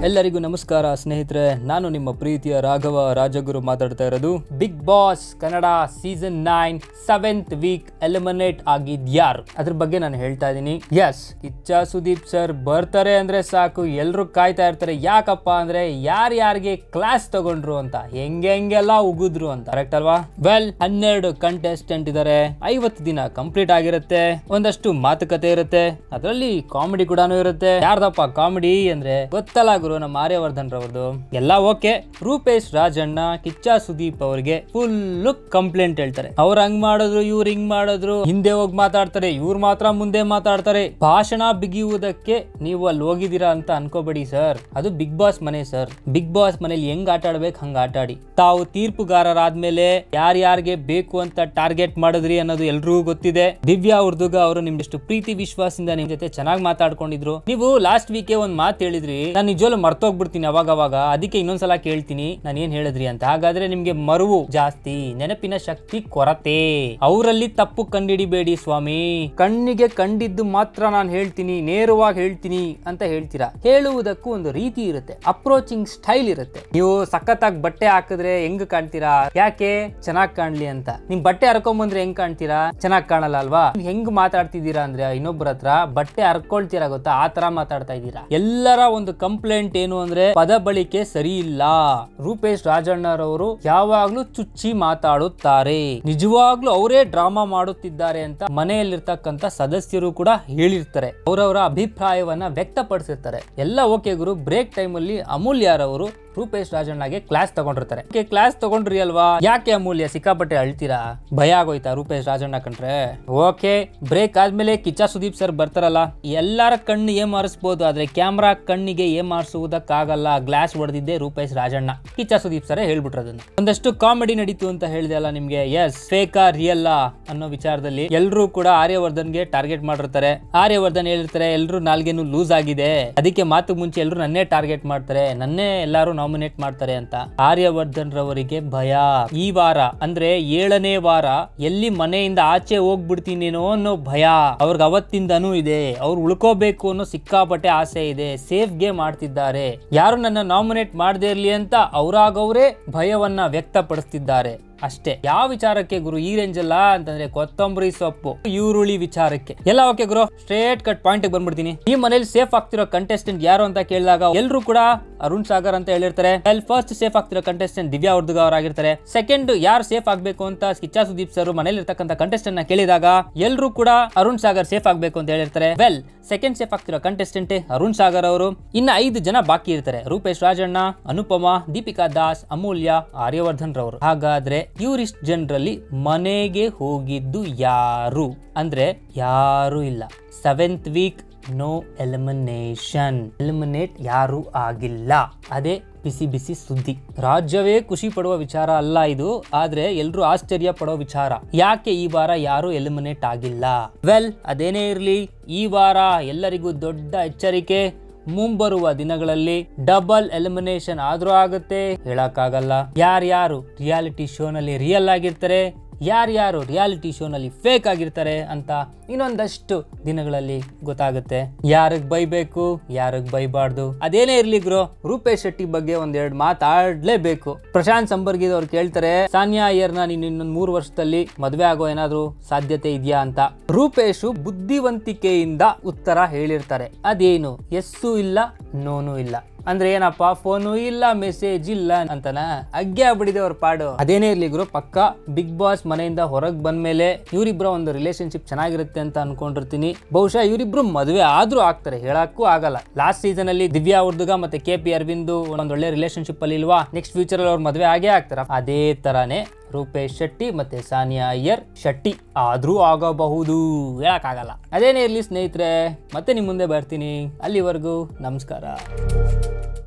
ಎಲ್ಲರಿಗೂ ನಮಸ್ಕಾರ ಸ್ನೇಹಿತರೆ ನಾನು ನಿಮ್ಮ ಪ್ರೀತಿಯ ರಾಘವ ರಾಜಗುರು ಮಾತಾಡ್ತಾ ಇರೋದು Bigg Boss Kannada season nine seventh week eliminate ಆಗಿದ್ಯಾರು ಅದ್ರ ಬಗ್ಗೆ ನಾನು ಹೇಳ್ತಾ ಇದ್ದೀನಿ ಎಸ್ ಕಿಚ್ಚ ಸುದೀಪ್ ಸರ್ ಬರ್ತಾರೆ ಅಂದ್ರೆ ಸಾಕು ಎಲ್ರು ಕಾಯ್ತಾ ಇರ್ತಾರೆ ಯಾಕಪ್ಪ ಅಂದ್ರೆ ಯಾರ್ಯಾರಿಗೆ ಕ್ಲಾಸ್ ತಗೊಂಡ್ರು ಅಂತ ಹೆಂಗೆ ಹೆಂಗೆಲ್ಲ ಉಗಿದ್ರು ಅಂತ ಕರೆಕ್ಟ್ ಅಲ್ವಾ ವೆಲ್ ಹನ್ನೆರಡು ಕಂಟೆಸ್ಟೆಂಟ್ ಇದಾರೆ ಐವತ್ತು ದಿನ ಕಂಪ್ಲೀಟ್ ಆಗಿರುತ್ತೆ ಒಂದಷ್ಟು ಮಾತುಕತೆ ಇರುತ್ತೆ ಅದರಲ್ಲಿ ಕಾಮಿಡಿ ಕೂಡ ಇರುತ್ತೆ ಯಾರ್ದಪ್ಪ ಕಾಮಿಡಿ ಅಂದ್ರೆ ಗೊತ್ತಲ್ಲ ಗುರು ನಮ್ಮ ಆರ್ಯವರ್ಧನ್ ರವ್ರದ್ದು ಎಲ್ಲ ಓಕೆ ರೂಪೇಶ್ ರಾಜಣ್ಣ ಕಿಚ್ಚ ಸುದೀಪ್ ಅವ್ರಿಗೆ ಫುಲ್ ಕಂಪ್ಲೇಂಟ್ ಹೇಳ್ತಾರೆ ಅವ್ರ ಹಂಗ್ ಮಾಡಿದ್ರು ಇವ್ರು ಹಿಂಗ್ ಮಾಡಿದ್ರು ಹಿಂದೆ ಹೋಗಿ ಮಾತಾಡ್ತಾರೆ ಇವ್ರು ಮಾತ್ರ ಮುಂದೆ ಮಾತಾಡ್ತಾರೆ ಭಾಷಣ ಬಿಗಿಯುವುದಕ್ಕೆ ನೀವು ಅಲ್ಲಿ ಹೋಗಿದ್ದೀರಾ ಅಂತ ಅನ್ಕೋಬೇಡಿ ಸರ್ ಅದು ಬಿಗ್ ಬಾಸ್ ಮನೆ ಸರ್ ಬಿಗ್ ಬಾಸ್ ಮನೇಲಿ ಹೆಂಗ್ ಆಟ ಆಡ್ಬೇಕು ಹಂಗ ಆಟ ಆಡಿ ತಾವು ತೀರ್ಪುಗಾರರಾದ್ಮೇಲೆ ಯಾರ್ಯಾರಿಗೆ ಬೇಕು ಅಂತ ಟಾರ್ಗೆಟ್ ಮಾಡಿದ್ರಿ ಅನ್ನೋದು ಎಲ್ರಿಗೂ ಗೊತ್ತಿದೆ ದಿವ್ಯಾ ಉರ್ದುಗ ಅವರು ನಿಮ್ದಷ್ಟು ಪ್ರೀತಿ ವಿಶ್ವಾಸದಿಂದ ನಿಮ್ ಜೊತೆ ಚೆನ್ನಾಗಿ ಮಾತಾಡ್ಕೊಂಡಿದ್ರು ನೀವು ಲಾಸ್ಟ್ ವೀಕೆ ಒಂದ್ ಮಾತು ಹೇಳಿದ್ರಿ ನಾನು ನಿಜವಲ್ಲೂ ಮರ್ತೋಗ್ಬಿಡ್ತೀನಿ ಅವಾಗ ಅವಾಗ ಅದಕ್ಕೆ ಇನ್ನೊಂದ್ಸಲ ಕೇಳ್ತೀನಿ ನಾನು ಏನ್ ಹೇಳಿದ್ರಿ ಅಂತ ಹಾಗಾದ್ರೆ ನಿಮ್ಗೆ ಮರುವು ಜಾಸ್ತಿ ನೆನಪಿನ ಶಕ್ತಿ ಕೊರತೆ ಅವರಲ್ಲಿ ತಪ್ಪು ಕಂಡಿಡಿಬೇಡಿ ಸ್ವಾಮಿ ಕಣ್ಣಿಗೆ ಕಂಡಿದ್ದು ಮಾತ್ರ ನಾನು ಹೇಳ್ತೀನಿ ನೇರವಾಗಿ ಹೇಳ್ತೀನಿ ಅಂತ ಹೇಳ್ತೀರಾ ಹೇಳುವುದಕ್ಕೂ ಒಂದು ರೀತಿ ಇರುತ್ತೆ ಅಪ್ರೋಚಿಂಗ್ ಸ್ಟೈಲ್ ಇರುತ್ತೆ ನೀವು ಸಖತ್ತಾಗಿ ಬಟ್ಟೆ ಹಾಕಿದ್ರೆ ಹೆಂಗ್ ಕಾಣ್ತೀರಾ ಯಾಕೆ ಚೆನ್ನಾಗ್ ಕಾಣ್ಲಿ ಅಂತ ನಿಮ್ ಬಟ್ಟೆ ಹರ್ಕೊಂಬಂದ್ರೆ ಹೆಂಗ್ ಕಾಣ್ತೀರಾ ಚೆನ್ನಾಗ್ ಕಾಣಲ್ಲ ಅಲ್ವಾ ನೀವ್ ಹೆಂಗ್ ಮಾತಾಡ್ತಿದ್ದೀರಾ ಅಂದ್ರೆ ಇನ್ನೊಬ್ಬರ ಹತ್ರ ಬಟ್ಟೆ ಹರ್ಕೊಳ್ತೀರಾ ಗೊತ್ತಾ ಆ ತರ ಮಾತಾಡ್ತಾ ಇದ್ದೀರಾ ಎಲ್ಲರ ಒಂದು ಕಂಪ್ಲೇಂಟ್ ಏನು ಅಂದ್ರೆ ಪದ ಬಳಕೆ ಸರಿ ಇಲ್ಲ ರೂಪೇಶ್ ರಾಜಣ್ಣರವರು ಯಾವಾಗ್ಲೂ ಚುಚ್ಚಿ ಮಾತಾಡುತ್ತಾರೆ ನಿಜವಾಗ್ಲೂ ಅವರೇ ಡ್ರಾಮಾ ಮಾಡುತ್ತಿದ್ದಾರೆ ಅಂತ ಮನೆಯಲ್ಲಿರ್ತಕ್ಕಂಥ ಸದಸ್ಯರು ಕೂಡ ಹೇಳಿರ್ತಾರೆ ಅವರವರ ಅಭಿಪ್ರಾಯವನ್ನ ವ್ಯಕ್ತಪಡಿಸಿರ್ತಾರೆ ಎಲ್ಲ ಓಕೆ ಗುರು ಬ್ರೇಕ್ ಟೈಮ್ ಅಲ್ಲಿ ಅಮೂಲ್ಯರವರು ರೂಪೇಶ್ ರಾಜಣ್ಣಗೆ ಕ್ಲಾಸ್ ತಗೊಂಡಿರ್ತಾರೆ ಕ್ಲಾಸ್ ತಗೊಂಡ್ರಿ ಅಲ್ವಾ ಯಾಕೆ ಅಮೂಲ್ಯ ಸಿಕ್ಕಾಪಟ್ಟೆ ಅಳ್ತೀರಾ ಭಯ ಆಗೋಯ್ತಾ ರೂಪೇಶ್ ರಾಜಣ್ಣ ಕಂಡ್ರೆ ಓಕೆ ಬ್ರೇಕ್ ಆದ್ಮೇಲೆ ಕಿಚ್ಚ ಸುದೀಪ್ ಸರ್ ಬರ್ತಾರಲ್ಲ ಎಲ್ಲರ ಕಣ್ಣು ಏನ್ ಮಾರಿಸ್ಬೋದು ಆದ್ರೆ ಕ್ಯಾಮ್ರಾ ಕಣ್ಣಿಗೆ ಏನ್ ಮಾರಿಸುವುದಕ್ಕಾಗಲ್ಲ ಗ್ಲಾಸ್ ಹೊಡೆದಿದ್ದೆ ರೂಪೇಶ್ ರಾಜಣ್ಣ ಕಿಚ್ಚ ಸುದೀಪ್ ಸರ್ ಹೇಳ್ಬಿಟ್ರು ಅದನ್ನ ಒಂದಷ್ಟು ಕಾಮಿಡಿ ನಡೀತು ಅಂತ ಹೇಳಿದೆ ಅಲ್ಲ ನಿಮ್ಗೆ ಎಸ್ ಫೇಕಾ ರಿಯಲ್ಲ ಅನ್ನೋ ವಿಚಾರದಲ್ಲಿ ಎಲ್ಲರೂ ಕೂಡ ಆರ್ಯವರ್ಧನ್ಗೆ ಟಾರ್ಗೆಟ್ ಮಾಡಿರ್ತಾರೆ ಆರ್ಯವರ್ಧನ್ ಹೇಳಿರ್ತಾರೆ ಎಲ್ಲರೂ ನಾಲ್ಗೇನು ಲೂಸ್ ಆಗಿದೆ ಅದಕ್ಕೆ ಮಾತು ಮುಂಚೆ ಎಲ್ಲರೂ ನನ್ನೇ ಟಾರ್ಗೆಟ್ ಮಾಡ್ತಾರೆ ನನ್ನೇ ಎಲ್ಲರೂ ನಾಮಿನೇಟ್ ಮಾಡ್ತಾರೆ ಅಂತ ಆರ್ಯವರ್ಧನ್ ರವರಿಗೆ ಭಯ ಈ ವಾರ ಅಂದ್ರೆ ಏಳನೇ ವಾರ ಎಲ್ಲಿ ಮನೆಯಿಂದ ಆಚೆ ಹೋಗ್ಬಿಡ್ತೀನೇನೋ ಅನ್ನೋ ಭಯ ಅವ್ರಿಗೆ ಅವತ್ತಿಂದನೂ ಇದೆ ಅವ್ರು ಉಳ್ಕೋಬೇಕು ಅನ್ನೋ ಸಿಕ್ಕಾಪಟ್ಟೆ ಆಸೆ ಇದೆ ಸೇಫ್ ಗೇಮ್ ಮಾಡ್ತಿದ್ದಾರೆ ಯಾರು ನನ್ನ ನಾಮಿನೇಟ್ ಮಾಡದೇ ಇರ್ಲಿ ಅಂತ ಅವರಾಗವ್ರೆ ಭಯವನ್ನ ವ್ಯಕ್ತಪಡಿಸ್ತಿದ್ದಾರೆ ಅಷ್ಟೇ ಯಾವ ವಿಚಾರಕ್ಕೆ ಗುರು ಈ ರೇಂಜ್ ಅಲ್ಲ ಅಂತಂದ್ರೆ ಕೊತ್ತಂಬರಿ ಸೊಪ್ಪು ಈರುಳ್ಳಿ ವಿಚಾರಕ್ಕೆ ಎಲ್ಲ ಓಕೆ ಗುರು ಸ್ಟ್ರೇಟ್ ಕಟ್ ಪಾಯಿಂಟ್ ಬಂದ್ಬಿಡ್ತೀನಿ ಈ ಮನೇಲಿ ಸೇಫ್ ಆಗ್ತಿರೋ ಕಂಟೆಸ್ಟೆಂಟ್ ಯಾರು ಅಂತ ಕೇಳಿದಾಗ ಎಲ್ಲರೂ ಕೂಡ ಅರುಣ್ ಸಾಗರ್ ಅಂತ ಹೇಳಿರ್ತಾರೆ ಅಲ್ಲಿ ಫಸ್ಟ್ ಸೇಫ್ ಆಗ್ತಿರೋ ಕಂಟೆಸ್ಟೆಂಟ್ ದಿವ್ಯಾ ಉರ್ದುಗ ಅವರಾಗಿರ್ತಾರೆ ಸೆಕೆಂಡ್ ಯಾರು ಸೇಫ್ ಆಗ್ಬೇಕು ಅಂತ ಕಿಚ್ಚಾ ಸುದೀಪ್ ಸರ್ ಮನೇಲಿ ಇರ್ತಕ್ಕಂಥ ಕಂಟೆಸ್ಟೆಂಟ್ ನ ಕೇಳಿದಾಗ ಎಲ್ಲರೂ ಕೂಡ ಅರುಣ್ ಸಾಗರ್ ಸೇಫ್ ಆಗ್ಬೇಕು ಅಂತ ಹೇಳಿರ್ತಾರೆ ವೆಲ್ ಸೆಕೆಂಡ್ ಸೇಫ್ ಆಗ್ತಿರೋ ಕಂಟೆಸ್ಟೆಂಟ್ ಅರುಣ್ ಸಾಗರ್ ಅವರು ಇನ್ನ ಐದು ಜನ ಬಾಕಿ ಇರ್ತಾರೆ ರೂಪೇಶ್ ರಾಜಣ್ಣ ಅನುಪಮ ದೀಪಿಕಾ ದಾಸ್ ಅಮೂಲ್ಯ ಆರ್ಯವರ್ಧನ್ ರವರು ಹಾಗಾದ್ರೆ ಇವ್ರಿಷ್ಟು ಜನರಲ್ಲಿ ಮನೆಗೆ ಹೋಗಿದ್ದು ಯಾರು ಅಂದ್ರೆ ಯಾರು ಇಲ್ಲ seventh week no elimination eliminate ಯಾರು ಆಗಿಲ್ಲ ಅದೇ ಬಿಸಿ ಬಿಸಿ ಸುದ್ದಿ ರಾಜ್ಯವೇ ಖುಷಿ ಪಡುವ ವಿಚಾರ ಅಲ್ಲ ಇದು ಆದ್ರೆ ಎಲ್ರು ಆಶ್ಚರ್ಯ ಪಡೋ ವಿಚಾರ ಯಾಕೆ ಈ ವಾರ ಯಾರು ಎಲಿಮಿನೇಟ್ ಆಗಿಲ್ಲ ವೆಲ್ ಅದೇನೇ ಇರ್ಲಿ ಈ ವಾರ ಎಲ್ಲರಿಗೂ ದೊಡ್ಡ ಎಚ್ಚರಿಕೆ ಮುಂಬರುವ ದಿನಗಳಲ್ಲಿ ಡಬಲ್ ಎಲಿಮಿನೇಷನ್ ಆದ್ರೂ ಆಗುತ್ತೆ ಹೇಳಕ್ಕಾಗಲ್ಲ ಯಾರ್ಯಾರು ರಿಯಾಲಿಟಿ ಶೋನಲ್ಲಿ ರಿಯಲ್ ಆಗಿರ್ತಾರೆ ಯಾರ್ಯಾರು ರಿಯಾಲಿಟಿ ಶೋನಲ್ಲಿ ಫೇಕ್ ಆಗಿರ್ತಾರೆ ಅಂತ ಇನ್ನೊಂದಷ್ಟು ದಿನಗಳಲ್ಲಿ ಗೊತ್ತಾಗುತ್ತೆ ಯಾರಿಗ್ ಬೈಬೇಕು ಯಾರಿಗ್ ಬೈಬಾರ್ದು ಅದೇನೇ ಇರ್ಲಿ ಗುರು ರೂಪೇಶ್ ಶೆಟ್ಟಿ ಬಗ್ಗೆ ಒಂದೆರಡು ಮಾತಾಡ್ಲೇಬೇಕು ಪ್ರಶಾಂತ್ ಸಂಬರ್ಗಿದ್ ಅವ್ರು ಕೇಳ್ತಾರೆ ಸಾನಿಯಾ ಅಯ್ಯರ್ನ ನೀನು ಇನ್ನೊಂದ್ ಮೂರು ವರ್ಷದಲ್ಲಿ ಮದ್ವೆ ಆಗೋ ಏನಾದ್ರು ಸಾಧ್ಯತೆ ಇದೆಯಾ ಅಂತ ರೂಪೇಶು ಬುದ್ಧಿವಂತಿಕೆಯಿಂದ ಉತ್ತರ ಹೇಳಿರ್ತಾರೆ ಅದೇನು ಎಸ್ಸು ಇಲ್ಲ ನೋನು ಇಲ್ಲ ಅಂದ್ರೆ ಏನಪ್ಪ ಫೋನು ಇಲ್ಲ ಮೆಸೇಜ್ ಇಲ್ಲ ಅಂತನ ಅಗ್ಗೆ ಆಗ್ಬಿಡಿದೆ ಅವ್ರ ಪಾಡು ಅದೇನೇ ಇರ್ಲಿ ಗುರು ಪಕ್ಕ ಬಿಗ್ ಬಾಸ್ ಮನೆಯಿಂದ ಹೊರಗ್ ಬಂದ್ಮೇಲೆ ಇವರಿಬ್ರ ಒಂದು ರಿಲೇಶನ್ಶಿಪ್ ಚೆನ್ನಾಗಿರುತ್ತೆ ಅಂತ ಅನ್ಕೊಂಡಿರ್ತೀನಿ ಬಹುಶಃ ಇವರಿಬ್ರು ಮದುವೆ ಆದ್ರೂ ಆಗ್ತಾರೆ ಹೇಳಕ್ಕೂ ಆಗಲ್ಲ ಲಾಸ್ಟ್ ಸೀಸನ್ ಅಲ್ಲಿ ದಿವ್ಯಾ ಉರ್ದುಗ ಮತ್ತೆ ಕೆ ಪಿ ಅರವಿಂದು ಒಂದ್ ಒಳ್ಳೆ ರಿಲೇಶನ್ಶಿಪ್ ಅಲ್ಲಿ ಇಲ್ವಾ ನೆಕ್ಸ್ಟ್ ಫ್ಯೂಚರ್ ಅಲ್ಲಿ ಅವ್ರ ಮದುವೆ ಆಗೇ ಆಗ್ತಾರ ಅದೇ ತರಾನೇ ರೂಪೇಶ್ ಶೆಟ್ಟಿ ಮತ್ತೆ ಸಾನಿಯಾ ಅಯ್ಯರ್ ಶೆಟ್ಟಿ ಆದ್ರೂ ಆಗಬಹುದು ಹೇಳಕ್ಕಾಗಲ್ಲ ಅದೇನೇ ಇರ್ಲಿ ಸ್ನೇಹಿತರೆ ಮತ್ತೆ ನಿಮ್ ಮುಂದೆ ಬರ್ತೀನಿ ಅಲ್ಲಿವರೆಗೂ ನಮಸ್ಕಾರ